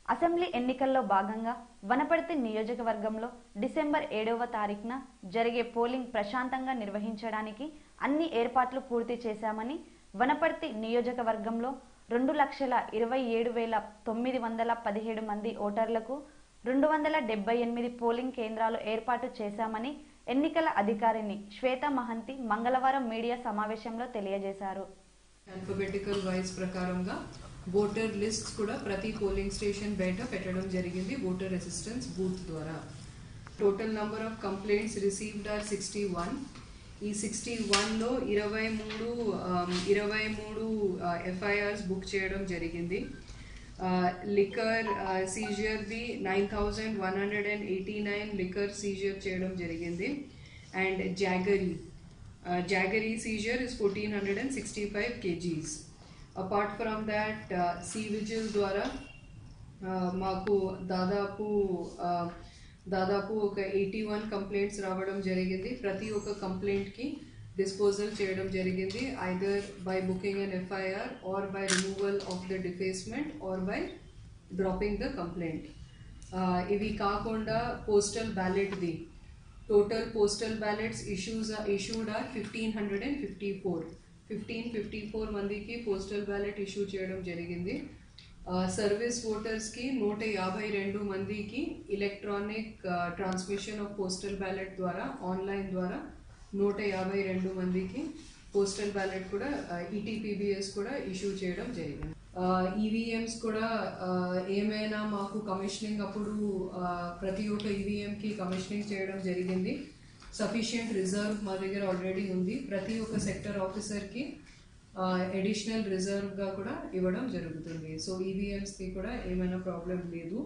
Assembly ఎన్నికల్లో భాగంగా వనపర్తి నియోజకవర్గంలో డిసెంబర్ ఏడవ తారీఖున జరిగే పోలింగ్ ప్రశాంతంగా నిర్వహించడానికి అన్ని ఏర్పాట్లు పూర్తి చేశామని వనపర్తి నియోజకవర్గంలో రెండు లక్షల ఇరవై ఏడు వేల తొమ్మిది వందల పదిహేడు మంది ఓటర్లకు రెండు వందల డెబ్బై ఎనిమిది పోలింగ్ కేంద్రాలు ఏర్పాటు చేశామని ఎన్నికల అధికారిని శ్వేత మహంతి మంగళవారం మీడియా సమావేశంలో తెలియజేశారు ఆల్ఫబెటికల్ వైజ్ ప్రకారంగా ఓటర్ లిస్ట్ కూడా ప్రతి పోలింగ్ స్టేషన్ బయట పెట్టడం జరిగింది ఓటర్ అసిస్టెన్స్ బూత్ ద్వారా total number of complaints received are sixty one ఈ సిక్స్టీ వన్లో ఇరవై మూడు ఇరవై మూడు ఎఫ్ఐఆర్స్ బుక్ చేయడం జరిగింది లిక్కర్ సీజర్ది nine thousand one hundred and eighty nine liquor seizure చేయడం జరిగింది and jaggery jaggery seizure is fourteen hundred and sixty five kgs apart from that C vigil ద్వారా uh, మాకు దాదాపు uh, దాదాపు ఒక ఎయిటీ వన్ కంప్లైంట్స్ రావడం జరిగింది ప్రతి ఒక్క కంప్లైంట్కి డిస్పోజల్ చేయడం జరిగింది either by booking an FIR or by removal of the defacement or by dropping the complaint ఇవి కాకుండా పోస్టల్ బ్యాలెట్ది total postal ballots issues issued are fifteen hundred and fifty four fifteen fifty four మందికి postal ballot issue చేయడం జరిగింది service ఓటర్స్కి నూట యాభై రెండు మందికి electronic transmission of postal ballot ద్వారా ఆన్లైన్ ద్వారా నూట యాభై రెండు మందికి పోస్టల్ బ్యాలెట్ కూడా ఈటీపీబీఎస్ కూడా ఇష్యూ చేయడం జరిగింది ఈవీఎంస్ కూడా ఆ, ఏమైనా మాకు కమిషనింగ్ అప్పుడు ఆ, ప్రతి ఒక్క ఈవీఎంకి కమిషనింగ్ చేయడం జరిగింది సఫిషియంట్ రిజర్వ్ మా దగ్గర ఆల్రెడీ ఉంది ప్రతి ఒక్క సెక్టర్ ఆఫీసర్కి అడిషనల్ రిజర్వ్గా కూడా ఇవ్వడం జరుగుతుంది సో ఈవీఎంస్కి కూడా ఏమైనా ప్రాబ్లం లేదు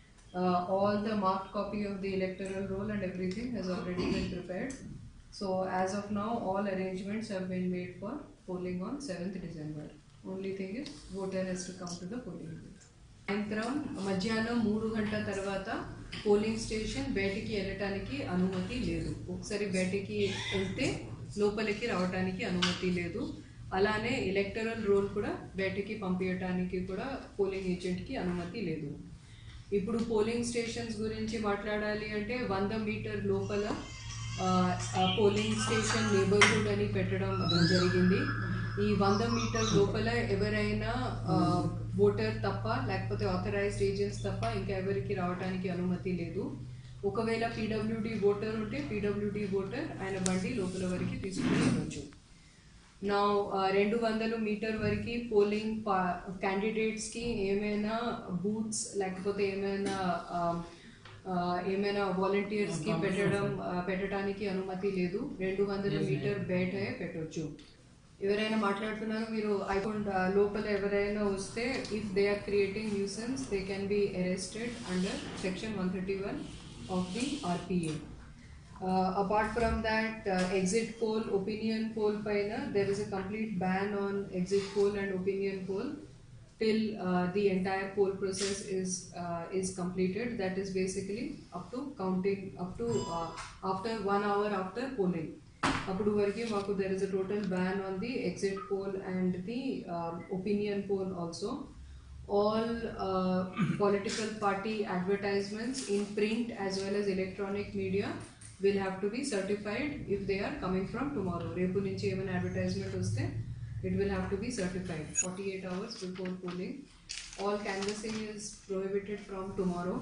all the mark copy of the electoral roll and everything has already been prepared so as of now all arrangements have been made for polling on seventh December only thing is voter has to come to the polling booth సాయంత్రం మధ్యాహ్నం మూడు గంటల తర్వాత polling station బయటికి వెళ్ళటానికి అనుమతి లేదు ఒకసారి బయటికి వెళ్తే లోపలికి రావడానికి అనుమతి లేదు అలానే ఎలక్టరల్ రోల్ కూడా బయటికి పంపించడానికి కూడా పోలింగ్ ఏజెంట్కి అనుమతి లేదు ఇప్పుడు పోలింగ్ స్టేషన్స్ గురించి మాట్లాడాలి అంటే వంద మీటర్ లోపల ఆ, ఆ పోలింగ్ స్టేషన్ నేబర్హుడ్ అని పెట్టడం జరిగింది ఈ వంద మీటర్ లోపల ఎవరైనా ఆ, ఓటర్ తప్ప లేకపోతే ఆథరైజ్డ్ ఏజెంట్స్ తప్ప ఇంకా ఎవరికి రావడానికి అనుమతి లేదు ఒకవేళ పీడబ్ల్యూడి ఓటర్ ఉంటే పీడబ్ల్యూడి ఓటర్ ఆయన బండి లోపల వరకు తీసుకుని వెళ్ళొచ్చు నా రెండు వందలు మీటర్ వరకు పోలింగ్ క్యాండిడేట్స్కి ఏమైనా బూత్స్ లేకపోతే ఏమైనా ఆ, ఆ, ఏమైనా వాలంటీర్స్కి పెట్టడం ఆ, పెట్టడానికి అనుమతి లేదు రెండు వందల మీటర్ బయటే పెట్టొచ్చు ఎవరైనా మాట్లాడుతున్నారు మీరు ఐఫోన్ లోపల ఎవరైనా వస్తే if they are creating nuisance they can be arrested under section one thirty one of the RPA Uh, apart from that, uh, exit poll, opinion poll paina, there is a complete ban on exit poll and opinion poll till uh, the entire poll process is uh, is completed. That is basically up to counting up to uh, after one hour after polling. అప్పుడు వరకు మాకు there is a total ban on the exit poll and the opinion poll also all uh, political party advertisements in print as well as electronic media will have to be certified if they are coming from tomorrow. రేపు నుంచి ఏమైనా advertisement వస్తే it will have to be certified 48 hours before polling. All canvassing is prohibited from tomorrow.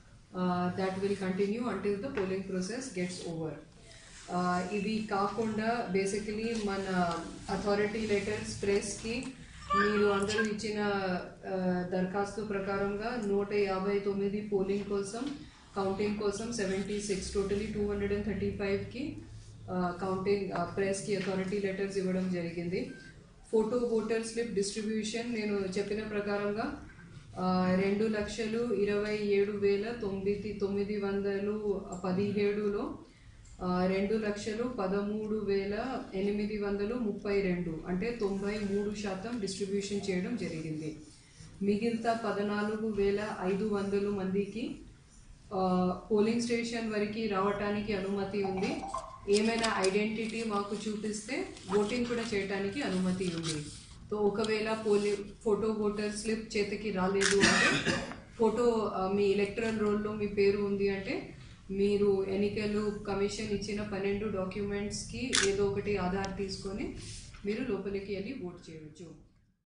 Uh, that will continue until the polling process gets over. Uh, ఇవి కాకుండా basically మన authority letters ప్రెస్కి మీరు అందరూ ఇచ్చిన ఆ, దరఖాస్తు ప్రకారంగా నూట యాభై తొమ్మిది పోలింగ్ కోసం కౌంటింగ్ కోసం seventy six totally two hundred and thirty ఫైవ్కి కౌంటింగ్ ప్రెస్కి అథారిటీ లెటర్స్ ఇవ్వడం జరిగింది ఫోటో ఓటర్ స్లిప్ డిస్ట్రిబ్యూషన్ నేను చెప్పిన ప్రకారంగా ఆ, రెండు లక్షలు ఇరవై ఏడు వేల తొమ్మిది తొమ్మిది వందలు పదిహేడులో ఆ, రెండు లక్షలు పదమూడు వేల ఎనిమిది వందలు ముప్పై రెండు అంటే తొంభై మూడు శాతం డిస్ట్రిబ్యూషన్ చేయడం జరిగింది మిగతా పద్నాలుగు వేల ఐదు వందలు మందికి ఆ, పోలింగ్ స్టేషన్ వరకు రావటానికి అనుమతి ఉంది ఏమైనా ఐడెంటిటీ మాకు చూపిస్తే ఓటింగ్ కూడా చేయటానికి అనుమతి ఉంది సో ఒకవేళ పోలి ఫోటో ఓటర్ స్లిప్ చేతికి రాలేదు అంటే ఫోటో ఆ, మీ ఎలక్ట్రల్ రోల్లో మీ పేరు ఉంది అంటే మీరు ఎన్నికలు కమిషన్ ఇచ్చిన పన్నెండు డాక్యుమెంట్స్కి ఏదో ఒకటి ఆధార్ తీసుకొని మీరు లోపలికి వెళ్ళి ఓట్ చేయవచ్చు